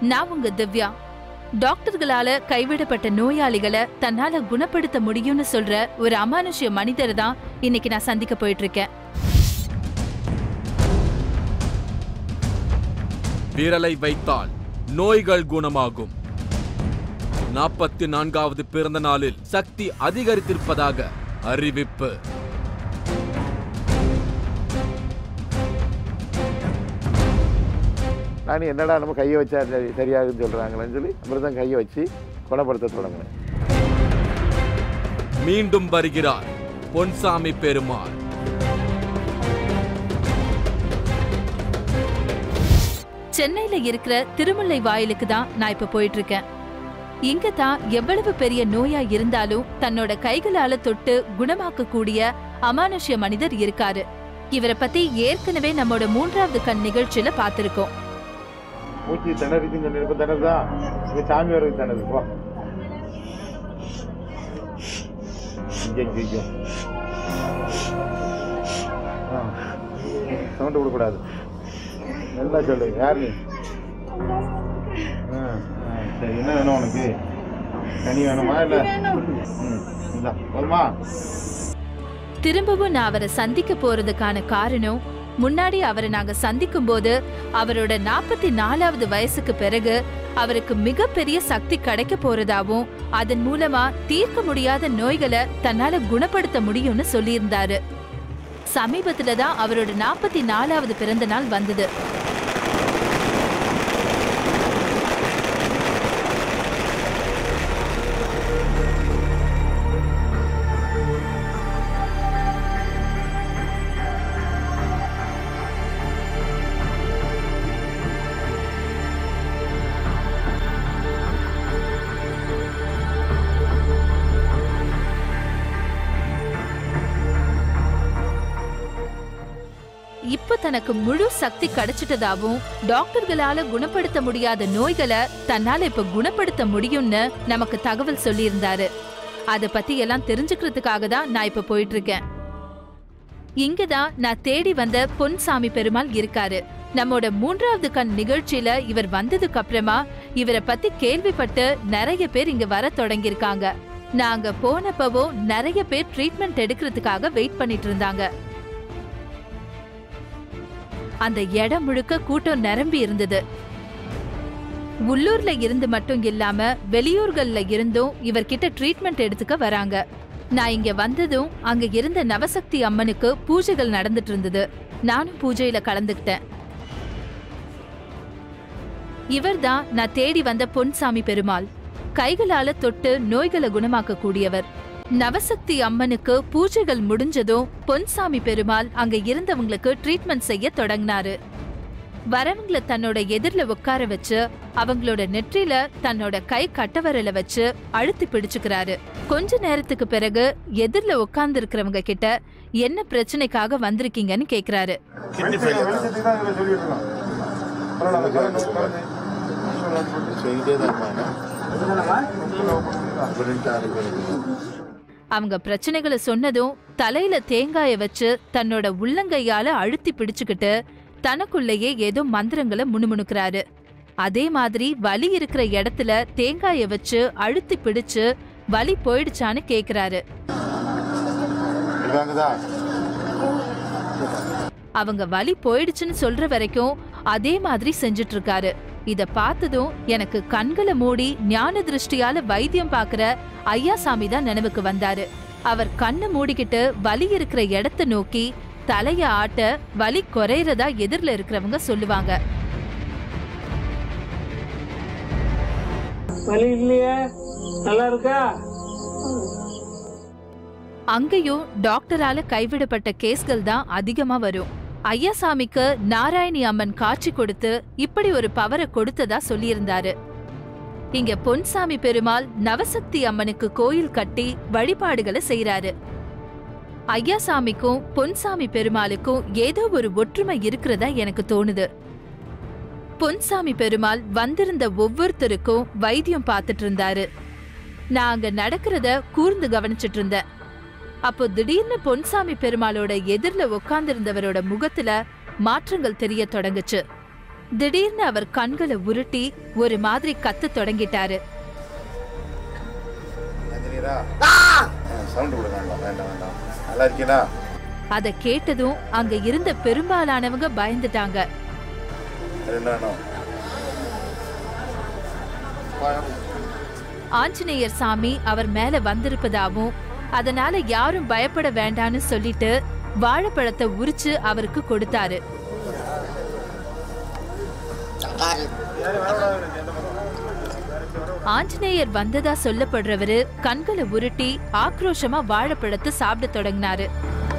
நான் உங்க திவ்யா டாக்டர்களால கைவிடப்பட்ட நோயாளிகளை தன்னால குணப்படுத்த முடியும்னு சொல்ற ஒரு அமானுஷ்ய மனிதரை தான் இன்னைக்கு நான் சந்திக்க போயிட்டு இருக்கேன் விரலை வைத்தால் நோய்கள் குணமாகும் நாற்பத்தி நான்காவது பிறந்த நாளில் சக்தி அதிகரித்திருப்பதாக அறிவிப்பு நான் என்னடா நம்ம கையை வச்சா சரி சரியாகுன்னு சொல்கிறாங்களேன்னு சொல்லி அப்புறம் தான் கையை வச்சு குணப்படுத்த தொடங்கினேன் மீண்டும் வருகிறார் பொன்சாமி பெருமாள் சென்னையில இருக்கிற திருமுல்லை வாயிலுக்கு தான் நான் இப்ப போயிட்டு இருக்கேன் இங்க தான் எவ்வளவு பெரிய நோயா இருந்தாலும் தன்னோட கைகளால தொட்டு குணமாக்கக்கூடிய அமானுஷ்ய மனிதர் இருக்காரு இவரை பத்தி ஏற்கனவே நம்மோட மூன்றாவது கண் நிகழ்ச்சியில பார்த்திருக்கோம் மூச்சு திணறிச்சுன்னு சொல்லி இப்போ திணறுதா இங்கே சாமி வரைக்கும் திணறு போ இங்கே இங்கே இங்கே ஆ சவுண்டு கொடுக்கூடாது நல்லா சொல்லு யார் நீ ஆ ஆ, சரி என்ன வேணும் உனக்கு கனி வேணுமா இல்லை ம் இந்தா போதுமா திரும்பவும் நான் அவரை சந்திக்க போறதுக்கான காரணம் முன்னாடி அவரை நாங்க சந்திக்கும் போது அவரோட நாற்பத்தி நாலாவது வயசுக்கு பிறகு அவருக்கு மிகப்பெரிய சக்தி கிடைக்க போறதாவும் அதன் மூலமா தீர்க்க முடியாத நோய்களை தன்னால குணப்படுத்த முடியும்னு சொல்லியிருந்தாரு சமீபத்துல தான் அவரோட நாற்பத்தி நாலாவது பிறந்த நாள் வந்தது இப்ப தனக்கு முழு சக்தி கிடைச்சிட்டதாவும் டாக்டர்களால குணப்படுத்த முடியாத நோய்களை தன்னால இப்ப குணப்படுத்த முடியும்னு நமக்கு தகவல் சொல்லியிருந்தாரு அத பத்தி எல்லாம் தெரிஞ்சுக்கிறதுக்காக தான் நான் இப்ப போயிட்டு இருக்கேன் இங்கதான் நான் தேடி வந்த பொன்சாமி பெருமாள் இருக்காரு நம்மோட மூன்றாவது கண் நிகழ்ச்சியில இவர் வந்ததுக்கு அப்புறமா இவரை பத்தி கேள்விப்பட்டு நிறைய பேர் இங்க வர தொடங்கியிருக்காங்க நாங்க போனப்பவோ நிறைய பேர் ட்ரீட்மெண்ட் எடுக்கிறதுக்காக வெயிட் பண்ணிட்டு இருந்தாங்க அந்த இடம் முழுக்க கூட்டம் நிரம்பி இருந்தது உள்ளூர்ல இருந்து மட்டும் இல்லாம வெளியூர்கள்ல இருந்தும் இவர்கிட்ட ட்ரீட்மெண்ட் எடுத்துக்க வராங்க நான் இங்க வந்ததும் அங்க இருந்த நவசக்தி அம்மனுக்கு பூஜைகள் நடந்துட்டு இருந்தது நானும் பூஜையில கலந்துக்கிட்டேன் இவர்தான் நான் தேடி வந்த பொன்சாமி பெருமாள் கைகளால தொட்டு நோய்களை குணமாக்க கூடியவர் நவசக்தி அம்மனுக்கு பூஜைகள் முடிஞ்சதும் பொன்சாமி பெருமாள் அங்க இருந்தவங்களுக்கு ட்ரீட்மெண்ட் செய்ய தொடங்கினாரு வரவங்கள தன்னோட எதிர்ல உட்கார வச்சு அவங்களோட நெற்றில தன்னோட கை கட்டவரல வச்சு அழுத்தி பிடிச்சுக்கிறாரு கொஞ்ச நேரத்துக்கு பிறகு எதிர்ல உட்கார்ந்து இருக்கிறவங்க கிட்ட என்ன பிரச்சனைக்காக வந்திருக்கீங்கன்னு கேக்குறாரு கிட்னி சொல்லிட்டே தான் அவங்க பிரச்சனைகளை சொன்னதும் தலையில தேங்காய வச்சு தன்னோட உள்ளங்கையால அழுத்தி பிடிச்சுக்கிட்டு தனக்குள்ளேயே ஏதோ மந்திரங்களை முணுமுணுக்கிறாரு அதே மாதிரி வலி இருக்கிற இடத்துல தேங்காய வச்சு அழுத்தி பிடிச்சு வலி போயிடுச்சான்னு கேக்குறாரு இதாங்கதா அவங்க வலி போயிடுச்சுன்னு சொல்ற வரைக்கும் அதே மாதிரி செஞ்சுட்டு இருக்காரு இத பார்த்ததும் எனக்கு கண்களை மூடி ஞான திருஷ்டியால வைத்தியம் பாக்குற ஐயாசாமி தான் நினைவுக்கு வந்தாரு அவர் கண்ணை மூடிக்கிட்டு வலி இருக்கிற இடத்த நோக்கி தலைய ஆட்ட வலி குறையறதா எதிரில இருக்கிறவங்க சொல்லுவாங்க வலி இல்லையே நல்லா இருக்கா அங்கேயும் டாக்டரால கைவிடப்பட்ட கேஸ்கள் தான் அதிகமா வரும் ஐயாசாமிக்கு நாராயணி அம்மன் காட்சி கொடுத்து இப்படி ஒரு பவரை கொடுத்ததா சொல்லியிருந்தாரு இங்க பொன்சாமி பெருமாள் நவசக்தி அம்மனுக்கு கோயில் கட்டி வழிபாடுகளை செய்றாரு ஐயாசாமிக்கும் பொன்சாமி பெருமாளுக்கும் ஏதோ ஒரு ஒற்றுமை இருக்கிறதா எனக்கு தோணுது பொன்சாமி பெருமாள் வந்திருந்த ஒவ்வொருத்தருக்கும் வைத்தியம் பார்த்துட்டு இருந்தாரு நான் அங்க நடக்கிறத கூர்ந்து கவனிச்சிட்டு இருந்தேன் அப்போ திடீர்னு பொன்சாமி பெருமாளோட எதிர்ல உட்கார்ந்திருந்தவரோட முகத்துல மாற்றங்கள் தெரிய தொடங்குச்சு திடீர்னு அவர் கண்களை உருட்டி ஒரு மாதிரி கத்த தொடங்கிட்டாரு அஞ்சலிரா சவுண்ட் கொடுக்க வேண்டாம் வேண்டாம் வேண்டாம் நல்லா இருக்கீங்களா அத கேட்டதும் அங்க இருந்த பெரும்பாலானவங்க பயந்துட்டாங்க அது என்ன வேணும் ஆஞ்சநேயர் சாமி அவர் மேல வந்திருப்பதாவும் அதனால யாரும் பயப்பட வேண்டான்னு சொல்லிட்டு வாழைப்பழத்தை உரிச்சு அவருக்கு கொடுத்தாரு ஆஞ்சநேயர் வந்ததா சொல்லப்படுறவரு கண்களை உருட்டி ஆக்ரோஷமா வாழைப்பழத்தை சாப்பிட தொடங்கினாரு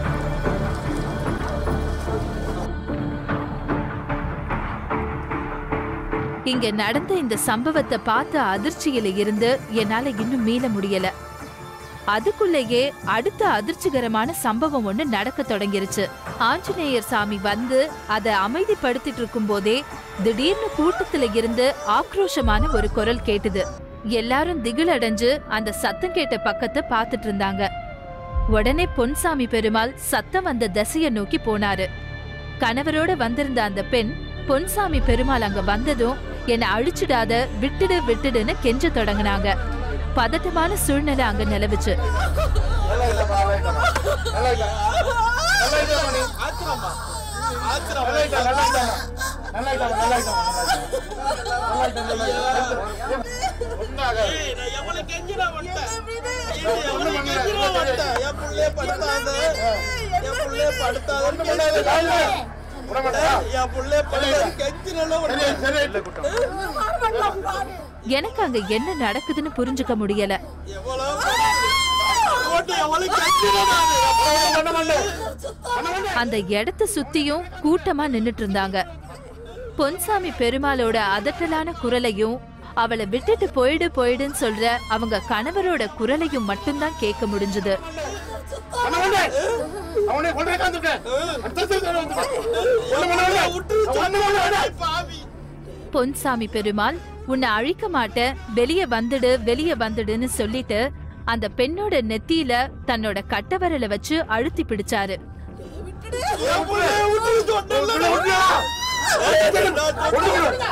இங்க நடந்த இந்த சம்பவத்தை பார்த்த அதிர்ச்சியில இருந்து என்னால இன்னும் மீள முடியல அதுக்குள்ளேயே அடுத்த அதிர்ச்சிகரமான சம்பவம் ஒண்ணு நடக்க தொடங்கிருச்சு ஆஞ்சநேயர் சாமி வந்து அதை அமைதிப்படுத்திட்டு இருக்கும் போதே திடீர்னு கூட்டத்துல இருந்து ஆக்ரோஷமான ஒரு குரல் கேட்டுது எல்லாரும் திகிலடைஞ்சு அந்த சத்தம் கேட்ட பக்கத்தை பார்த்துட்டு இருந்தாங்க உடனே பொன்சாமி பெருமாள் சத்தம் வந்த திசைய நோக்கி போனாரு கணவரோட வந்திருந்த அந்த பெண் பொன்சாமி பெருமாள் அங்க வந்ததும் என்னை அழிச்சிடாத விட்டுடு விட்டுடுன்னு கெஞ்ச தொடங்குனாங்க பதட்டமான சூழ்நிலை அங்க நிலவுச்சு நல்லா இருக்கா நல்லா இருக்கா நல்லா இருக்கா மணி ஆத்திரமா ஆத்திரமா நல்லா இருக்கா நல்லா இருக்கா நல்லா இருக்கா நல்லா இருக்கா நல்லா இருக்கா நல்லா இருக்கா ஒன்னாக எவ்வளவு கெஞ்சினா வந்துட்டேன் எவ்வளவு கெஞ்சினா வந்துட்டேன் என் புள்ளைய படுத்தாத என் புள்ளைய படுத்தாத பண்ணாத காலைல விட மாட்டா என் புள்ளைய படுத்தாத கெஞ்சினா சரி சரி எனக்கு அங்க என்ன நடக்குதுன்னு புரிஞ்சுக்க முடியல எவ்வளவு போட்டு எவ்வளவு கெஞ்சினா பண்ண மாட்டேன் அந்த இடத்த சுத்தியும் கூட்டமா நின்னுட்டு இருந்தாங்க பொன்சாமி பெருமாளோட அதட்டலான குரலையும் அவளை விட்டுட்டு போயிடு போயிடுன்னு சொல்ற அவங்க கணவரோட குரலையும் மட்டும்தான் கேட்க முடிஞ்சது பண்ண மாட்டேன் அவனே கொண்டு வந்துட்டேன் அடுத்த சைடு வந்துட்டேன் ஒண்ணு பண்ண மாட்டேன் ஒண்ணு பண்ண மாட்டேன் பாவி பொன்சாமி பெருமாள் உன்னை அழிக்க மாட்டேன் வெளிய வந்துடு வெளிய வந்துடுன்னு சொல்லிட்டு அந்த பெண்ணோட நெத்தியில தன்னோட கட்டவரலை வச்சு அழுத்தி பிடிச்சாரு என் புள்ளைய விட்டு சொன்னல உள்ள விட்டுயா ஒண்ணு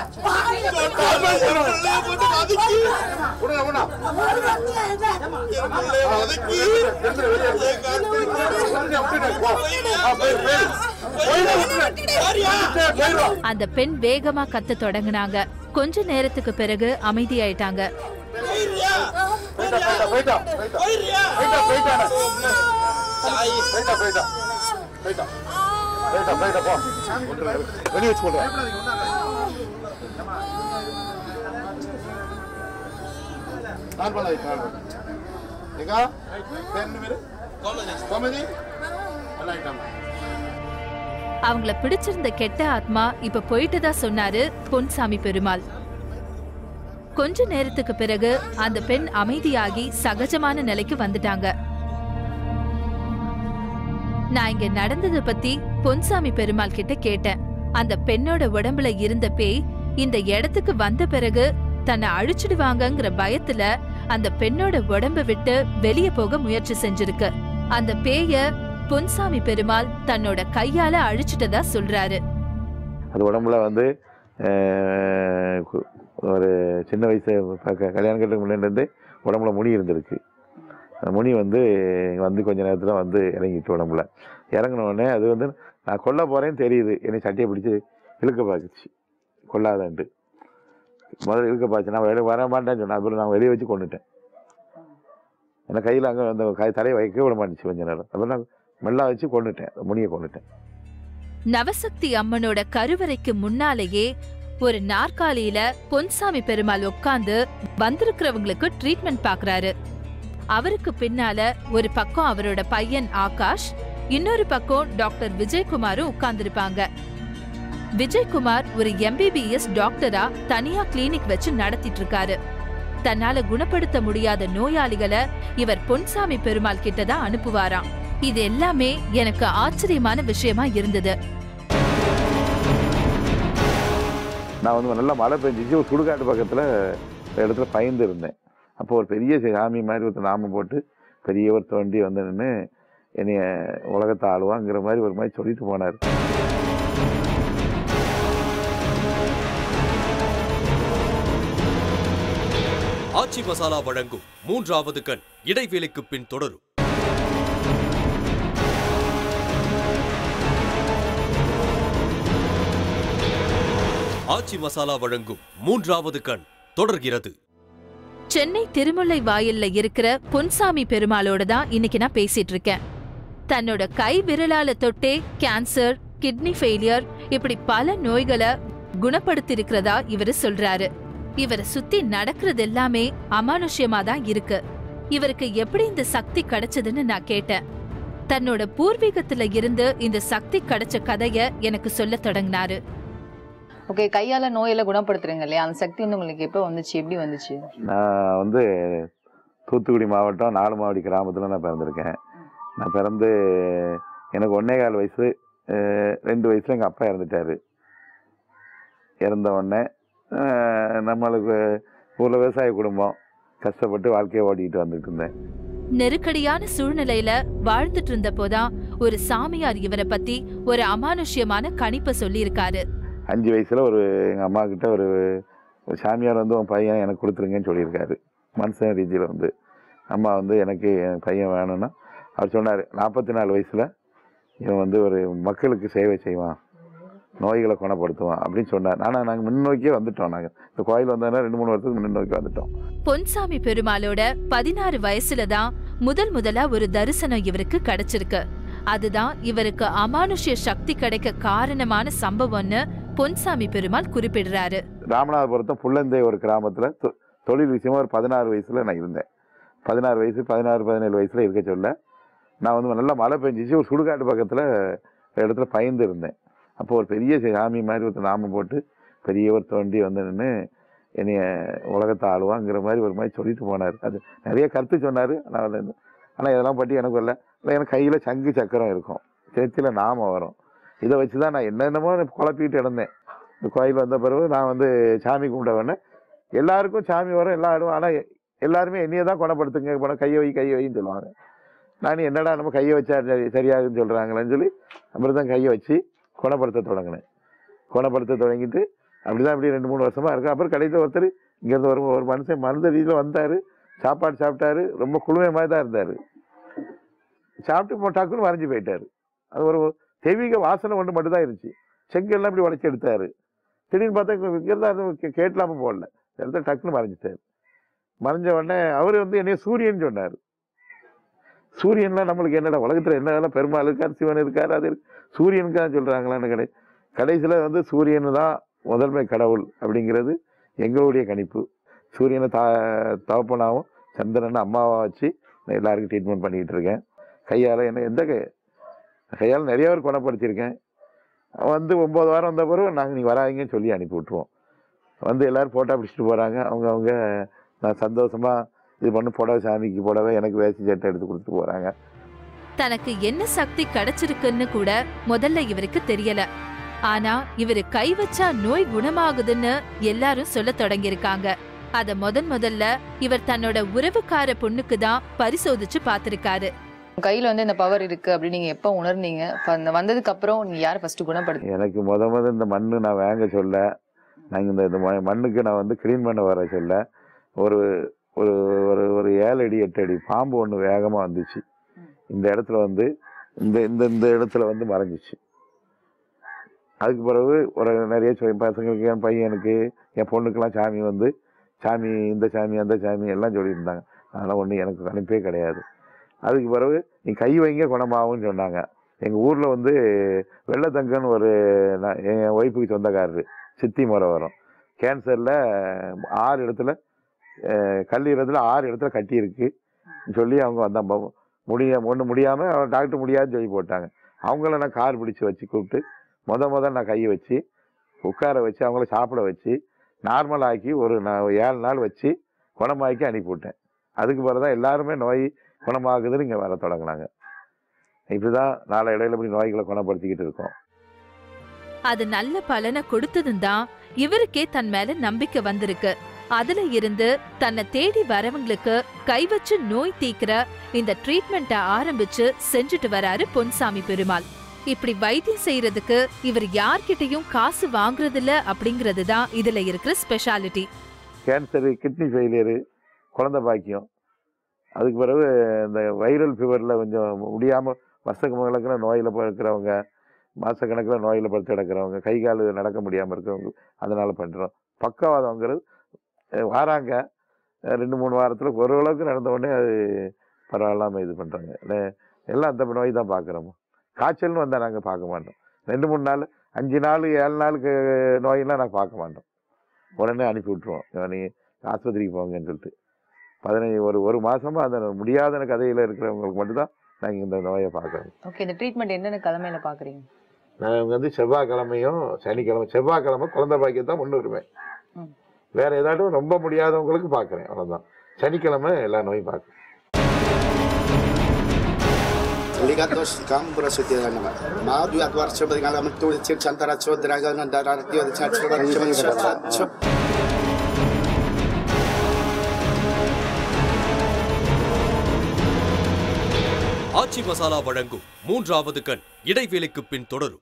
புள்ளைய போட்டு வதக்கி உடனே உடனே என் புள்ளைய வதக்கி அந்த பெண் வேகமா கத்த தொடங்குனாங்க கொஞ்ச நேரத்துக்கு பிறகு அமைதியாயிட்டாங்க போயிரியா போயிரியா வெளியே வச்சு கொண்டு కాల్ పడాలి కాల్ ఇక టెన్ మీరు తొమ్మిది అలా ఇట్టాము அவங்கள பிடிச்சிருந்த கெட்ட ஆத்மா இப்ப போயிட்டதா சொன்னாரு பொன்சாமி பெருமாள் கொஞ்ச நேரத்துக்கு பிறகு அந்த பெண் அமைதியாகி சகஜமான நிலைக்கு வந்துட்டாங்க நான் இங்க நடந்தத பத்தி பொன்சாமி பெருமாள் கிட்ட கேட்டேன் அந்த பெண்ணோட உடம்புல இருந்த பேய் இந்த இடத்துக்கு வந்த பிறகு தன்னை அழிச்சிடுவாங்கங்கிற பயத்துல அந்த பெண்ணோட உடம்ப விட்டு வெளிய போக முயற்சி செஞ்சிருக்கு அந்த பேய பொன்சாமி பெருமாள் தன்னோட கையால அழிச்சிட்டதா சொல்றாரு அது உடம்புல வந்து அஹ், கு- ஒரு சின்ன வயசு ப- க- கல்யாணம் கட்டுக்கு முன்னாடி உடம்புல முனி இருந்திருக்கு அந்த முனி வந்து வந்து கொஞ்ச நேரத்தில் வந்து இறங்கிட்டு உடம்புல இறங்கின உடனே அது வந்து நான் கொல்ல போகிறேன்னு தெரியுது என்னை சட்டையை பிடிச்சி இழுக்க பார்த்துச்சு கொல்லாதன்ட்டு முதல்ல இழுக்க பார்த்து நான் வெளியே வர மாட்டேன்னு சொன்னேன் அப்புறம் நான் வெளியே வச்சு கொண்டுட்டேன் ஏன்னா கையில் அங்கே அந்த கை தலையை வைக்க விட மாட்டுச்சு கொஞ்ச நேரம் அப்புறம் நான் மெல்லா வச்சு கொண்டுட்டேன் முனியை கொண்டுட்டேன் நவசக்தி அம்மனோட கருவறைக்கு முன்னாலேயே ஒரு நாற்காலியில பொன்சாமி பெருமாள் உட்கார்ந்து வந்திருக்கிறவங்களுக்கு ட்ரீட்மெண்ட் பாக்குறாரு அவருக்கு பின்னால ஒரு பக்கம் அவரோட பையன் ஆகாஷ் இன்னொரு பக்கம் டாக்டர் விஜயகுமாரும் உட்கார்ந்திருப்பாங்க விஜயகுமார் ஒரு எம்பிபிஎஸ் டாக்டரா தனியா கிளினிக் வச்சு நடத்திட்டு இருக்காரு தன்னால குணப்படுத்த முடியாத நோயாளிகளை இவர் பொன்சாமி பெருமாள் கிட்ட தான் அனுப்புவாராம் இது எல்லாமே எனக்கு ஆச்சரியமான விஷயமா இருந்தது நான் வந்து நல்லா மழை பெஞ்சிச்சு ஒரு சுடுகாட்டு பக்கத்தில் இடத்துல பயந்து இருந்தேன் அப்போ ஒரு பெரிய சாமி மாதிரி ஒருத்தர் நாமம் போட்டு பெரிய ஒரு தோண்டி வந்து நின்று என்னைய உலகத்தை ஆளுவாங்கிற மாதிரி ஒரு மாதிரி சொல்லிட்டு போனார் ஆச்சி மசாலா வழங்கும் மூன்றாவது கண் இடைவேளைக்கு பின் தொடரும் ஆச்சி மசாலா வழங்கும் மூன்றாவது கண் தொடர்கிறது சென்னை திருமுல்லை வாயில்ல இருக்கிற பொன்சாமி பெருமாளோட தான் இன்னைக்கு நான் பேசிட்டு இருக்கேன் தன்னோட கை விரலால தொட்டே கேன்சர் கிட்னி ஃபெயிலியர் இப்படி பல நோய்களை குணப்படுத்தியிருக்கிறதா இவரு சொல்றாரு இவரை சுத்தி நடக்கிறது எல்லாமே அமானுஷ்யமா தான் இருக்கு இவருக்கு எப்படி இந்த சக்தி கிடைச்சதுன்னு நான் கேட்டேன் தன்னோட பூர்வீகத்துல இருந்து இந்த சக்தி கிடைச்ச கதைய எனக்கு சொல்ல தொடங்கினாரு ஓகே கையால நோயெல்லாம் குணப்படுத்துறீங்க இல்லையா அந்த சக்தி வந்து உங்களுக்கு எப்போ வந்துச்சு எப்படி வந்துச்சு நான் வந்து தூத்துக்குடி மாவட்டம் நாலுமாவடி கிராமத்தில் நான் பிறந்திருக்கேன் நான் பிறந்து எனக்கு ஒன்னே கால் வயசு அஹ், ரெண்டு வயசில் எங்கள் அப்பா இறந்துட்டார் இறந்த உடனே அஹ், நம்மளுக்கு ஊரில் விவசாய குடும்பம் கஷ்டப்பட்டு வாழ்க்கையை ஓட்டிக்கிட்டு வந்துட்டு இருந்தேன் நெருக்கடியான சூழ்நிலையில வாழ்ந்துட்டு இருந்தப்போதான் ஒரு சாமியார் இவரை பத்தி ஒரு அமானுஷ்யமான கணிப்பை சொல்லியிருக்காரு அஞ்சு வயசில் ஒரு எங்கள் அம்மா கிட்ட ஒரு ஒரு சாமியார் வந்து உன் பையன் எனக்கு கொடுத்துருங்கன்னு சொல்லியிருக்காரு மனுஷன் ரீதியில் வந்து அம்மா வந்து எனக்கு என் பையன் வேணும்னா அவர் சொன்னார் நாற்பத்தி நாலு வயசில் இவன் வந்து ஒரு மக்களுக்கு சேவை செய்வான் நோய்களை குணப்படுத்துவான் அப்படின்னு சொன்னார் ஆனால் நாங்கள் முன்னோக்கியே வந்துட்டோம் நாங்கள் இந்த கோயில் வந்தோன்னா ரெண்டு மூணு வருஷத்துக்கு முன்னோக்கி வந்துட்டோம் பொன்சாமி பெருமாளோட பதினாறு வயசுல தான் முதல் முதலா ஒரு தரிசனம் இவருக்கு கிடைச்சிருக்கு அதுதான் இவருக்கு அமானுஷ்ய சக்தி கிடைக்க காரணமான சம்பவம்னு பொன்சாமி பெருமாள் குறிப்பிடுறாரு ராமநாதபுரத்தம் புள்ளந்தை ஒரு கிராமத்தில் தொ- தொழில் விஷயமா ஒரு பதினாறு வயசில் நான் இருந்தேன் பதினாறு வயசு பதினாறு பதினேழு வயசில் இருக்க சொல்ல நான் வந்து நல்லா மழை பெஞ்சிச்சு ஒரு சுடுகாட்டு பக்கத்தில் இடத்துல பயந்து இருந்தேன் அப்போ ஒரு பெரிய சாமி மாதிரி ஒரு நாமம் போட்டு பெரிய ஒரு தோண்டி வந்து நின்று என்னைய உலகத்தை ஆளுவாங்கிற மாதிரி ஒரு மாதிரி சொல்லிட்டு போனார் அது நிறைய கருத்து சொன்னார் ஆனால் ஆனால் இதெல்லாம் பற்றி எனக்கு வரல இல்லை எனக்கு கையில் சங்கு சக்கரம் இருக்கும் சேர்த்தியில் நாமம் வரும் இதை வச்சு தான் நான் என்னென்னமோ குழப்பிட்டு இருந்தேன் இந்த கோயில் வந்த பிறகு நான் வந்து சாமி கும்பிட வேணேன் எல்லாருக்கும் சாமி வரும் எல்லா ஆடும் ஆனால் எல்லாருமே என்னைய தான் குணப்படுத்துங்க போன கையை வை கையை வைன்னு சொல்லுவாங்க நான் என்னடா நம்ம கையை வச்சா சரி சரியாகுன்னு சொல்கிறாங்களேன்னு சொல்லி அப்புறம் தான் கையை வச்சு குணப்படுத்த தொடங்கினேன் குணப்படுத்த தொடங்கிட்டு அப்படி தான் இப்படி ரெண்டு மூணு வருஷமாக இருக்கு அப்புறம் கடைசியில் ஒருத்தர் இங்கேருந்து ஒரு ஒரு மனுஷன் மருந்த ரீதியில் வந்தார் சாப்பாடு சாப்பிட்டாரு ரொம்ப குளுமை மாதிரி தான் இருந்தார் சாப்பிட்டு போ- டக்குன்னு வரைஞ்சி போயிட்டார் அது ஒரு தெய்வீக வாசனை ஒன்று மட்டும் தான் இருந்துச்சு செங்கல்லாம் இப்படி உடச்சி எடுத்தாரு திடீர்னு பார்த்தா இங்கிருந்தா அது கேட்கலாம போடல இடத்துல டக்குன்னு மறைஞ்சிட்டாரு மறைஞ்ச உடனே அவர் வந்து என்னைய சூரியன் சொன்னார் சூரியன்லாம் நம்மளுக்கு என்னடா உலகத்தில் என்ன பெருமாள் இருக்கார் சிவன் இருக்கார் அது இருக்கு சூரியனுக்கு தான் சொல்கிறாங்களான்னு கடை கடைசியில் வந்து சூரியன் தான் முதன்மை கடவுள் அப்படிங்கிறது எங்களுடைய கணிப்பு சூரியனை தா தகப்பனாவும் சந்திரனை அம்மாவா வச்சு நான் எல்லாருக்கும் ட்ரீட்மெண்ட் பண்ணிக்கிட்டு இருக்கேன் கையால் என்ன எந்த கை கையால் நிறைய பேர் குணப்படுத்தியிருக்கேன் வந்து ஒம்பது வாரம் வந்த பிறகு நாங்கள் நீங்கள் வராதீங்கன்னு சொல்லி அனுப்பி விட்ருவோம் வந்து எல்லோரும் ஃபோட்டோ பிடிச்சிட்டு போகிறாங்க அவங்க அவங்க நான் சந்தோஷமாக இது பண்ணு புடவை சாமிக்கு புடவை எனக்கு வேஷ்டி சட்டை எடுத்து கொடுத்துட்டு போகிறாங்க தனக்கு என்ன சக்தி கிடைச்சிருக்குன்னு கூட முதல்ல இவருக்கு தெரியல ஆனா இவரு கை வச்சா நோய் குணமாகுதுன்னு எல்லாரும் சொல்ல தொடங்கியிருக்காங்க அத முதன் முதல்ல இவர் தன்னோட உறவுக்கார பொண்ணுக்கு தான் பரிசோதிச்சு பார்த்திருக்காரு உங்க கையில வந்து இந்த பவர் இருக்கு அப்படின்னு நீங்க எப்போ உணர்ந்தீங்க அப்ப அந்த வந்ததுக்கு அப்புறம் நீங்க யார் ஃபர்ஸ்ட் குணப்படுத்தி எனக்கு முத முத இந்த மண்ணு நான் வாங்க சொல்ல நாங்கள் இந்த இந்த ம- மண்ணுக்கு நான் வந்து க்ளீன் பண்ண வர சொல்ல ஒரு ஒரு ஒரு ஒரு ஏழு அடி எட்டு அடி பாம்பு ஒன்று வேகமாக வந்துச்சு இந்த இடத்துல வந்து இந்த இந்த இந்த இடத்துல வந்து மறைஞ்சிச்சு அதுக்கு பிறகு ஒரு நிறைய சொ- பசங்களுக்கு என் பையனுக்கு என் பொண்ணுக்கெல்லாம் சாமி வந்து சாமி இந்த சாமி அந்த சாமி எல்லாம் சொல்லியிருந்தாங்க அதெல்லாம் ஒன்றும் எனக்கு கணிப்பே கிடையாது அதுக்கு பிறகு நீ கை வைங்க குணமாகும்னு சொன்னாங்க எங்கள் ஊரில் வந்து வெள்ளத்தங்கன்னு ஒரு நான் என் ஒய்ஃபுக்கு சொந்தக்காரரு சித்தி முறை வரும் கேன்சரில் ஆறு இடத்துல அஹ், கல்லீரத்தில் ஆறு இடத்துல கட்டியிருக்கு சொல்லி அவங்க வந்தாங்க முடிய ஒன்று முடியாமல் டாக்டர் முடியாதுன்னு சொல்லி போட்டாங்க அவங்கள நான் கார் பிடிச்சி வச்சு கூப்பிட்டு முத முத நான் கையை வச்சு உட்கார வச்சு அவங்கள சாப்பிட வச்சு நார்மல் ஆக்கி ஒரு நான் ஏழு நாள் வச்சு குணமாக்கி அனுப்பி விட்டேன் அதுக்கு பிறகு தான் எல்லாருமே நோய் குணமாகுதுன்னு இங்கே வர தொடங்கினாங்க இப்படிதான் நாளை இடையில இப்படி நோய்களை குணப்படுத்திக்கிட்டு இருக்கோம் அது நல்ல பலனை கொடுத்ததும் தான் இவருக்கே தன் மேல நம்பிக்கை வந்திருக்கு அதுல இருந்து தன்னை தேடி வரவங்களுக்கு கை வச்சு நோய் தீக்கிற இந்த ட்ரீட்மெண்ட்டை ஆரம்பிச்சு செஞ்சுட்டு வராரு பொன்சாமி பெருமாள் இப்படி வைத்தியம் செய்யறதுக்கு இவர் யார்கிட்டயும் காசு வாங்குறதில்ல அப்படிங்கிறது தான் இதுல இருக்கிற ஸ்பெஷாலிட்டி கேன்சரு கிட்னி ஃபெயிலியரு குழந்தை பாக்கியம் அதுக்கு பிறகு இந்த வைரல் ஃபீவரில் கொஞ்சம் முடியாமல் வருஷக்கணக்கில் நோயில் இருக்கிறவங்க மாதக்கணக்கில் நோயில் படுத்து கிடக்கிறவங்க கை கால் நடக்க முடியாமல் இருக்கிறவங்க அதனால் பண்ணுறோம் பக்கவாதங்கிறது அஹ், வாராங்க அஹ், ரெண்டு மூணு வாரத்தில் ஓரளவுக்கு நடந்த உடனே அது பரவாயில்லாமல் இது பண்ணுறாங்க எல்லாம் அந்த நோய் தான் பார்க்குறோம் காய்ச்சல்னு வந்தால் நாங்கள் பார்க்க மாட்டோம் ரெண்டு மூணு நாள் அஞ்சு நாள் ஏழு நாளுக்கு நோயெல்லாம் நாங்கள் பார்க்க மாட்டோம் உடனே அனுப்பி விட்ருவோம் நீ ஆஸ்பத்திரிக்கு போங்கன்னு சொல்லிட்டு பதினஞ்சு ஒரு ஒரு மாசமா அந்த முடியாத கதையில் இருக்கிறவங்களுக்கு மட்டும்தான் நாங்கள் இந்த நோயை பார்க்குறோம் ஓகே இந்த ட்ரீட்மெண்ட் என்னென்ன கிழமையில பாக்குறீங்க நான் வந்து செவ்வாய்க்கிழமையும் சனிக்கிழமை செவ்வாய்க்கிழமை குழந்தை பாக்கியம் தான் முன்னுரிமை ம். வேற ஏதாட்டும் ரொம்ப முடியாதவங்களுக்கு பார்க்குறேன் அவ்வளோதான் சனிக்கிழமை எல்லா நோயும் பார்க்குறேன் Ligados Gambra Sutiranava. Madu Adwar Chabagala Matu Chip Santara Chodragan and Daratio the Church of ஆச்சி மசாலா வழங்கும் மூன்றாவது கண் இடைவேளைக்கு பின் தொடரும்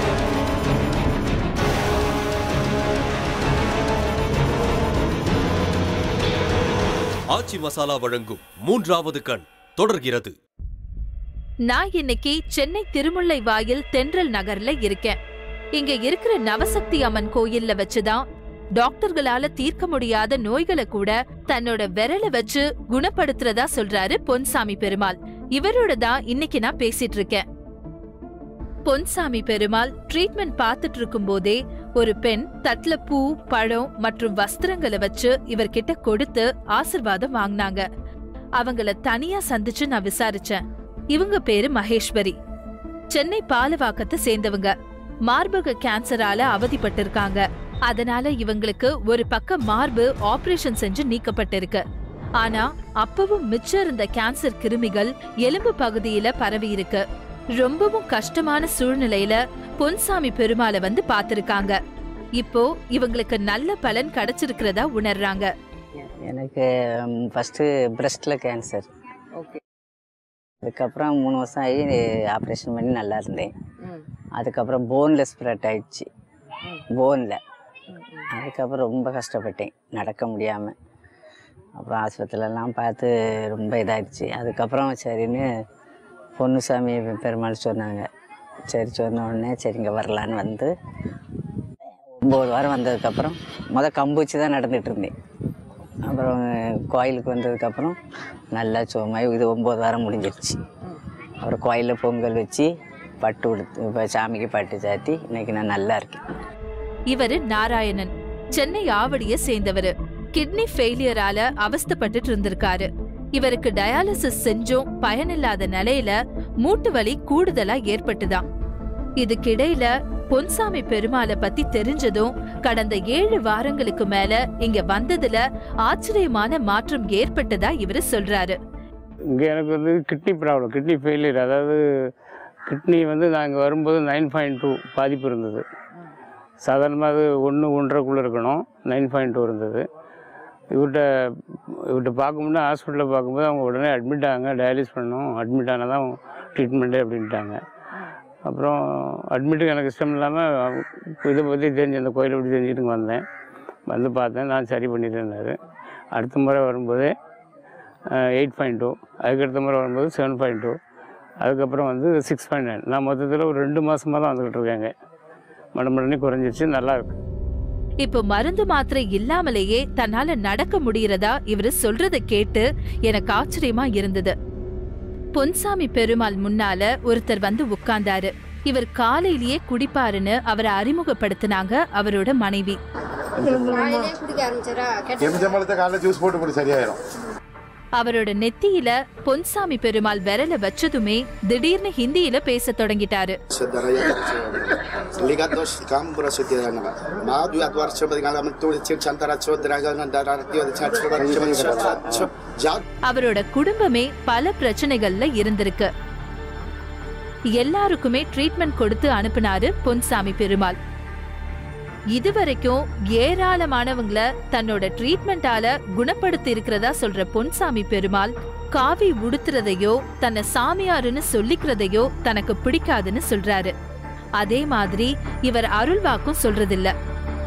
ஆச்சி மசாலா வழங்கும் மூன்றாவது கண் தொடர்கிறது நான் இன்னைக்கு சென்னை திருமுல்லை வாயில் தென்றல் நகர்ல இருக்கேன் இங்க இருக்கிற நவசக்தி அம்மன் கோயில்ல வச்சுதான் டாக்டர்களால தீர்க்க முடியாத நோய்களை கூட தன்னோட விரல வச்சு குணப்படுத்துறதா சொல்றாரு பொன்சாமி பெருமாள் இவரோட தான் இன்னைக்கு நான் பேசிட்டு இருக்கேன் பொன்சாமி பெருமாள் ட்ரீட்மெண்ட் பார்த்துட்டு இருக்கும் போதே ஒரு பெண் தட்ல பூ பழம் மற்றும் வஸ்திரங்களை வச்சு இவர்கிட்ட கொடுத்து ஆசிர்வாதம் வாங்கினாங்க அவங்கள தனியா சந்திச்சு நான் விசாரிச்சேன் இவங்க பேரு மகேஸ்வரி சென்னை பாலவாக்கத்தை சேர்ந்தவங்க மார்பக கேன்சரால அவதிப்பட்டிருக்காங்க அதனால இவங்களுக்கு ஒரு பக்க மார்பு ஆபரேஷன் செஞ்சு நீக்கப்பட்டிருக்கு ஆனா அப்பவும் மிச்சம் இருந்த கேன்சர் கிருமிகள் எலும்பு பகுதியில பரவி இருக்கு ரொம்பவும் கஷ்டமான சூழ்நிலையில பொன்சாமி பெருமாளை வந்து பார்த்திருக்காங்க இப்போ இவங்களுக்கு நல்ல பலன் கிடைச்சிருக்கிறதா உணர்றாங்க எனக்கு ஃபஸ்ட்டு பிரஸ்ட்டில் கேன்சர் ஓகே அதுக்கப்புறம் மூணு வருஷம் ஆகி ஆப்ரேஷன் பண்ணி நல்லா இருந்தேன் அதுக்கப்புறம் போனில் ஸ்ப்ரெட் ஆயிடுச்சு போனில் அதுக்கப்புறம் ரொம்ப கஷ்டப்பட்டேன் நடக்க முடியாமல் அப்புறம் ஆஸ்பத்திரிலலாம் பார்த்து ரொம்ப இதாகிடுச்சு அதுக்கப்புறம் சரின்னு பொன்னுசாமி பெருமாள் சொன்னாங்க சரி சொன்ன உடனே சரி இங்கே வரலான்னு வந்து ஒம்பது வாரம் வந்ததுக்கப்புறம் முத கம்பூச்சி தான் நடந்துகிட்டு இருந்தேன் அப்புறம் கோயிலுக்கு வந்ததுக்கப்புறம் நல்லா சுகமாயி இது ஒம்பது வாரம் முடிஞ்சிருச்சு அப்புறம் கோயிலில் பொங்கல் வச்சு பட்டு உடுத்து இப்போ சாமிக்கு பட்டு சாத்தி இன்னைக்கு நான் நல்லா இருக்கேன் இவரு நாராயணன் சென்னை ஆவடிய சேர்ந்தவரு கிட்னி ஃபெயிலியரால அவஸ்தைப்பட்டுட்டு இருந்திருக்காரு இவருக்கு டயாலிசிஸ் செஞ்சும் பயனில்லாத நிலையில மூட்டு வலி கூடுதலா ஏற்பட்டுதாம் இதுக்கிடையில பொன்சாமி பெருமாளை பத்தி தெரிஞ்சதும் கடந்த ஏழு வாரங்களுக்கு மேல இங்க வந்ததுல ஆச்சரியமான மாற்றம் ஏற்பட்டதா இவரு சொல்றாரு இங்கே எனக்கு வந்து கிட்னி ப்ராப்ளம் கிட்னி ஃபெயிலியர் அதாவது கிட்னி வந்து நாங்கள் வரும்போது நைன் பாயிண்ட் டூ பாதிப்பு இருந்தது சாதாரணமாக அது ஒன்று ஒன்றரைக்குள்ளே இருக்கணும் நைன் பாயிண்ட் டூ இருந்தது இவர்கிட்ட இவர்கிட்ட பார்க்கும்போது ஹாஸ்பிட்டலில் பார்க்கும்போது அவங்க உடனே அட்மிட் ஆங்க டயாலிஸ் பண்ணணும் அட்மிட் ஆனால் தான் ட்ரீட்மெண்ட்டு அப்படின்ட்டாங்க அப்புறம் அட்மிட்டுக்கு எனக்கு இஷ்டம் இல்லாமல் இதை பற்றி தெரிஞ்சு அந்த கோயிலை பற்றி தெரிஞ்சுட்டு வந்தேன் வந்து பார்த்தேன் நான் சரி பண்ணிட்டேன்னாரு அடுத்த முறை வரும்போதே எயிட் பாயிண்ட் டூ அதுக்கடுத்த முறை வரும்போது செவன் பாயிண்ட் டூ அதுக்கப்புறம் வந்து சிக்ஸ் பாயிண்ட் நைன் நான் மொத்தத்தில் ஒரு ரெண்டு மாதமாக தான் வந்துக்கிட்டு இருக்கேங்க மடமடனே குறைஞ்சிருச்சு நல்லா இருக்கு இப்போ மருந்து மாத்திரை இல்லாமலேயே தன்னால நடக்க முடியறதா இவரு சொல்றத கேட்டு எனக்கு ஆச்சரியமா இருந்தது பொன்சாமி பெருமாள் முன்னால ஒருத்தர் வந்து உட்கார்ந்தாரு இவர் காலையிலேயே குடிப்பாருன்னு அவரை அறிமுகப்படுத்தினாங்க அவரோட மனைவி எலுமிச்சம்பழத்தை காலைல ஜூஸ் போட்டு குடி சரியாயிரும் அவரோட நெத்தியில பொன்சாமி பெருமாள் விரல வச்சதுமே திடீர்னு ஹிந்தியில பேசத் தொடங்கிட்டாரு Ligados Gambra Sutiranava. Madu Adwar Chabagala Matu Chip Santara Chodragan and Daratio the Church of Jad அவரோட குடும்பமே பல பிரச்சனைகள்ல இருந்திருக்கு எல்லாருக்குமே ட்ரீட்மெண்ட் கொடுத்து அனுப்புனாரு பொன்சாமி பெருமாள் இதுவரைக்கும் ஏராளமானவங்கள தன்னோட ட்ரீட்மெண்டால குணப்படுத்தி இருக்கிறதா சொல்ற பொன்சாமி பெருமாள் காவி உடுத்துறதையோ தன்னை சாமியாருன்னு சொல்லிக்கிறதையோ தனக்கு பிடிக்காதுன்னு சொல்றாரு அதே மாதிரி இவர் அருள்வாக்கும் சொல்றதில்ல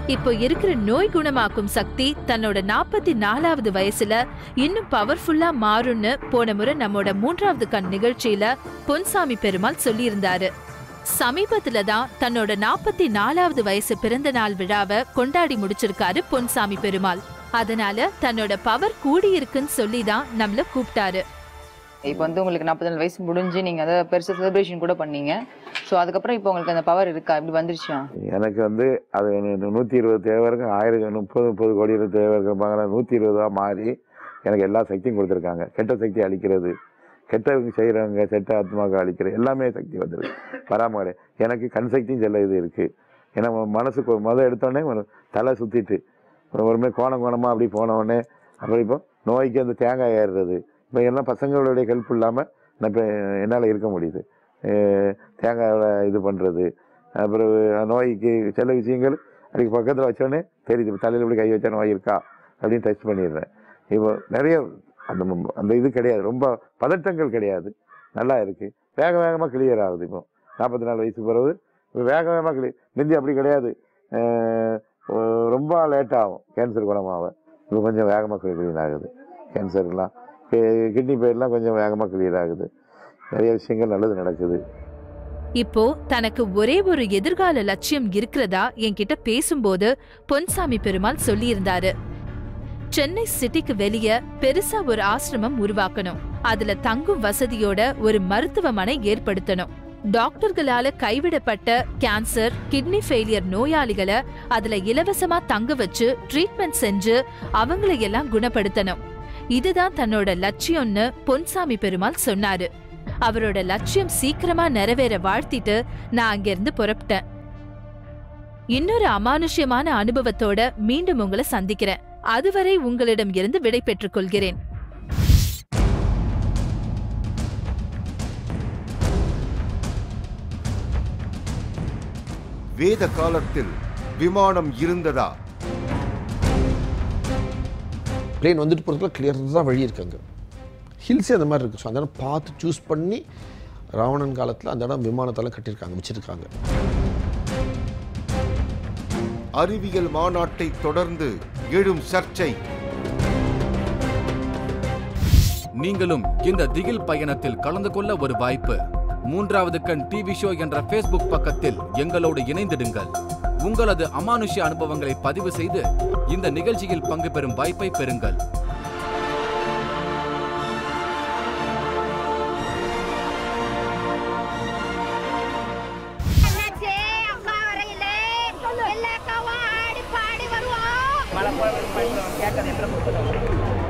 இப்போ இருக்கிற நோய் குணமாக்கும் சக்தி தன்னோட நாற்பத்தி நாலாவது வயசுல இன்னும் பவர்ஃபுல்லா மாறும்னு போன முறை நம்மோட மூன்றாவது கண் நிகழ்ச்சியில பொன்சாமி பெருமாள் சொல்லியிருந்தாரு சமீபத்துல தான் தன்னோட நாற்பத்தி நாலாவது வயசு பிறந்த நாள் விழாவை கொண்டாடி முடிச்சிருக்காரு பொன்சாமி பெருமாள் அதனால தன்னோட பவர் கூடி இருக்குன்னு சொல்லி தான் நம்மள கூப்பிட்டாரு இப்போ வந்து உங்களுக்கு நாற்பத்தி நாலு வயசு முடிஞ்சு நீங்க அதை பெருசா செலிப்ரேஷன் கூட பண்ணீங்க ஸோ அதுக்கப்புறம் இப்போ உங்களுக்கு அந்த பவர் இருக்கா இப்படி வந்துருச்சா எனக்கு வந்து அது நூற்றி இருபது தேவைக்கு ஆயிரம் முப்பது முப்பது கோடி தேவைக்கு நூற்றி இருபதாக மாறி எனக்கு எல்லா சக்தியும் கொடுத்துருக்காங்க கெட்ட சக்தி அழிக்கிறது கெட்டவங்க செய்கிறவங்க கெட்ட ஆத்மாவுக்கு அழிக்கிறது எல்லாமே சக்தி வந்துருக்கு பராமரி எனக்கு கண் சக்தியும் சில இது இருக்குது ஏன்னா மனசுக்கு முதல் எடுத்தோடனே ஒரு தலை சுற்றிட்டு ஒருமே கோணம் கோணமாக அப்படி போன உடனே அப்புறம் இப்போ நோய்க்கு அந்த தேங்காய் ஏறுறது இப்போ எல்லாம் பசங்களுடைய ஹெல்ப் இல்லாமல் நான் இப்போ என்னால் இருக்க முடியுது அஹ் தேங்காயில் இது பண்ணுறது அப்புறம் நோய்க்கு சில விஷயங்கள் அதுக்கு பக்கத்தில் வச்சோடனே தெரியுது இப்போ தலையில் இப்படி கை வச்சா நோய் இருக்கா அப்படின்னு டெஸ்ட் பண்ணிடுறேன் இப்போ நிறைய அந்த ம- அந்த இது கிடையாது ரொம்ப பதட்டங்கள் கிடையாது நல்லா இருக்குது வேக வேகமாக கிளியர் ஆகுது இப்போ நாற்பத்தி நாலு வயசு பிறகு இப்போ வேக வேகமாக கிளியர் மிந்தி அப்படி கிடையாது அஹ் ஒ- ரொம்ப லேட் ஆகும் கேன்சர் குணமாக இப்போ கொஞ்சம் வேகமாக கிளியர் ஆகுது கேன்சர்லாம் கிட்னி பெயின்லாம் கொஞ்சம் வேகமாக கிளியர் ஆகுது நிறைய விஷயங்கள் நல்லது நடக்குது இப்போ தனக்கு ஒரே ஒரு எதிர்கால லட்சியம் இருக்கிறதா என்கிட்ட பேசும்போது பொன்சாமி பெருமாள் சொல்லியிருந்தாரு சென்னை சிட்டிக்கு வெளிய பெருசா ஒரு ஆசிரமம் உருவாக்கணும் அதுல தங்கும் வசதியோட ஒரு மருத்துவமனை ஏற்படுத்தணும் டாக்டர்களால கைவிடப்பட்ட கேன்சர் கிட்னி ஃபெயிலியர் நோயாளிகளை அதுல இலவசமா தங்க வச்சு ட்ரீட்மெண்ட் செஞ்சு அவங்களை எல்லாம் குணப்படுத்தணும் இதுதான் தன்னோட லட்சியம்னு பொன்சாமி பெருமாள் சொன்னாரு அவரோட லட்சியம் சீக்கிரமா நிறைவேற வாழ்த்திட்டு நான் அங்கிருந்து புறப்பட்டேன் இன்னொரு அமானுஷ்யமான அனுபவத்தோட மீண்டும் உங்களை சந்திக்கிறேன் அதுவரை உங்களிடம் இருந்து விடை பெற்றுக் கொள்கிறேன் வேத காலத்தில் விமானம் இருந்ததா பிளேன் வந்துட்டு போகிறதுக்குள்ள கிளியர் தான் வழி இருக்காங்க ஹில்ஸே அந்த மாதிரி இருக்குது ஸோ அந்த இடம் பார்த்து சூஸ் பண்ணி ராவணன் காலத்தில் அந்த இடம் விமானத்தால் கட்டியிருக்காங்க வச்சுருக்காங்க அறிவியல் மாநாட்டை தொடர்ந்து எழும் சர்ச்சை நீங்களும் இந்த திகில் பயணத்தில் கலந்து கொள்ள ஒரு வாய்ப்பு மூன்றாவது கண் டிவி ஷோ என்ற ஃபேஸ்புக் பக்கத்தில் எங்களோடு இணைந்திடுங்கள் உங்களது அமானுஷ்ய அனுபவங்களை பதிவு செய்து இந்த நிகழ்ச்சியில் பங்கு பெறும் வாய்ப்பை பெறுங்கள் என்னாச்சே அக்கா வரையில எல்லா அக்காவும் ஆடி பாடி வருவோம் மழை போல கேட்டது எங்களை